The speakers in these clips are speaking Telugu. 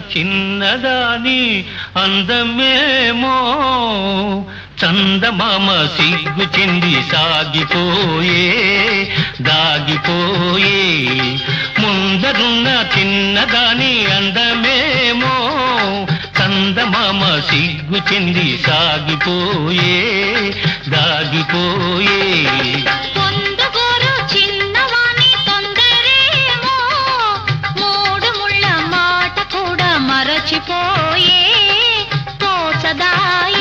చిన్నదాని అందమేమో చందమామ సిగ్గు చెంది సాగిపోయే దాగిపోయే ముందరున్న చిన్నదాని అందమేమో చందమామ సిగ్గు చెంది సాగిపోయే దాగిపోయే పొందుగోరు చిన్నవాని తొందరేమో మూడు ముళ్ళ మాట కూడా మరచిపోయే తోచదాయే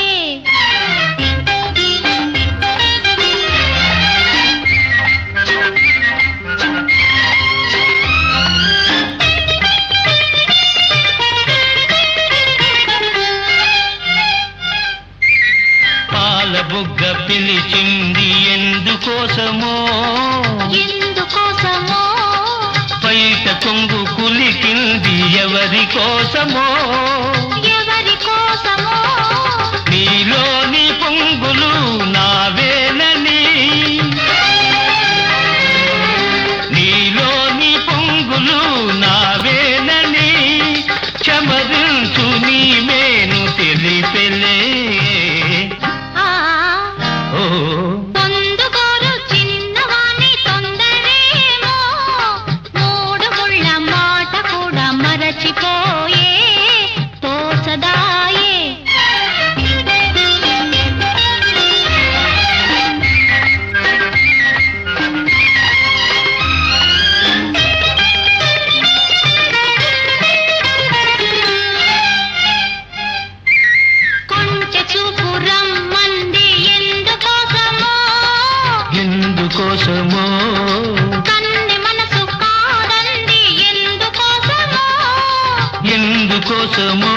పాల బుగ్గ పిలిచింది ఎందుకోసమో ఎందుకోసమో బయట కొంగు కులికింది ఎవరి కోసమో ఎవరి కోసమో నీలోని పొంగులు నావేనని నీలోని పొంగులు నావేనని చమరించు నీ మేను తెలిపెలే ఆ ఓ పొందుగోరు చిన్నవాని తొందరేమో మూడు ముళ్ళ మాట కూడా మరచిపోయే తోచదాయే కొంచె చూపు రమ్మంది ఎందుకోసమో ఎందుకోసమో కన్ని మనసు కాదంది ఎందుకోసమో ఎందుకోసమో